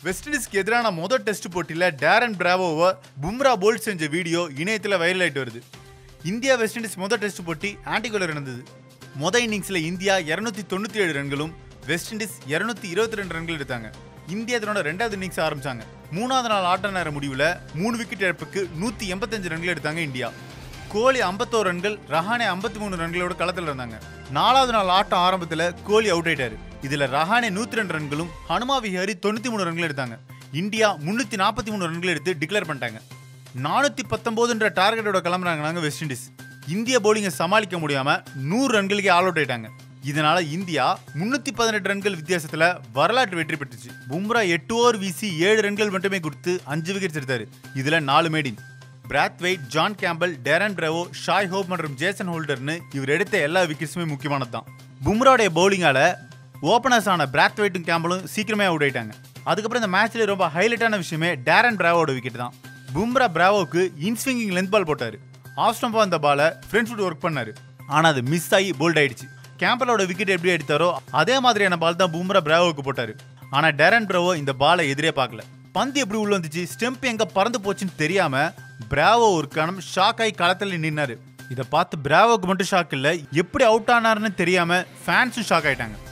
west இண்டீஸ்க்கு எதிரான முதல் test போட்டியில் டேரன் பிராவோவை பும்ரா போல்ட் செஞ்ச வீடியோ இணையத்தில் வைரல் ஆயிட்டு வருது இந்தியா வெஸ்ட் இண்டீஸ் முதல் டெஸ்ட் போட்டி ஆன்டிகோல நடந்தது மொதல் இன்னிங்ஸில் இந்தியா இரநூத்தி தொண்ணூற்றி ஏழு ரன்களும் வெஸ்ட் இண்டீஸ் இரநூத்தி இருபத்தி ரெண்டு ரன்கள் எடுத்தாங்க இந்தியா தன்னோட ரெண்டாவது இன்னிங்ஸ் ஆரம்பிச்சாங்க மூணாவது நாள் ஆட்ட நேர முடிவில் மூணு விக்கெட் இழப்புக்கு நூற்றி எண்பத்தஞ்சு ரன்கள் எடுத்தாங்க இந்தியா கோலி 51 ரன்கள் ரஹானே 53 மூணு ரன்களோட களத்தில் இருந்தாங்க நாலாவது நாள் ஆட்டம் ஆரம்பத்தில் கோலி அவுட் ஆயிட்டாரு இதுல ரஹானே 102 ரெண்டு ரன்களும் ஹனுமா விஹாரி தொண்ணூத்தி மூணு ரன்கள் எடுத்தாங்க இந்தியா முன்னூத்தி நாற்பத்தி மூணு ரன்கள் எடுத்து டிக்ளேர் பண்ணிட்டாங்க நானூத்தி பத்தொன்பதுன்ற டார்கெட்டோட கிளம்புறாங்க நாங்க வெஸ்ட் இண்டீஸ் இந்திய போலிங்கை சமாளிக்க முடியாம நூறு ரன்களுக்கே ஆல் அவுட் ஆயிட்டாங்க இதனால இந்தியா முன்னூத்தி பதினெட்டு ரன்கள் வித்தியாசத்துல வரலாற்று வெற்றி பெற்றுச்சு பும்ரா எட்டு ஓவர் வீசி ஏழு ரன்கள் மட்டுமே கொடுத்து அஞ்சு விக்கெட்ஸ் எடுத்தாரு இதுல நாலு maiden Brathwaite John Campbell Darren Bravo Shai Hope மற்றும் ஜேசன் ஹோல்டர்னு இவர் எடுத்த எல்லா விக்கெட்ஸுமே முக்கியமானது தான் பும்ராவுடைய பவுலிங்கால ஓப்பனர்ஸ் ஆன பிராத்வெயிட்டும் கேம்பலும் சீக்கிரமே அவுட் ஆயிட்டாங்க அதுக்கப்புறம் இந்த மேட்ச்ல ரொம்ப ஹைலைட்டான விஷயமே டேரன் பிராவோட விக்கெட் தான் பும்ரா பிராவோக்கு இன்ஸ்விங்கிங் லென்த் பால் போட்டாரு ஆஃப் ஸ்டம்பா அந்த பாலை ஃப்ரண்ட் ஃபுட் ஒர்க் பண்ணாரு ஆனா அது மிஸ் ஆகி போல்ட் ஆயிடுச்சு கேம்பலோட விக்கெட் எப்படி எடுத்தாரோ அதே மாதிரியான பால் தான் பும்ரா பிராவோக்கு போட்டாரு ஆனா டேரன் பிராவோ இந்த பாலை எதிரே பார்க்கல பந்து எப்படி உள்ள வந்துச்சு ஸ்டெம்ப் எங்க பறந்து போச்சுன்னு தெரியாம பிராவோ ஒரு கணம் ஷாக் ஆகி களத்துல நின்னாரு இதை பார்த்து பிராவோக்கு மட்டும் ஷாக் இல்ல எப்படி அவுட் ஆனாருன்னு தெரியாம ஃபேன்ஸும் ஷாக் ஆயிட்டாங்க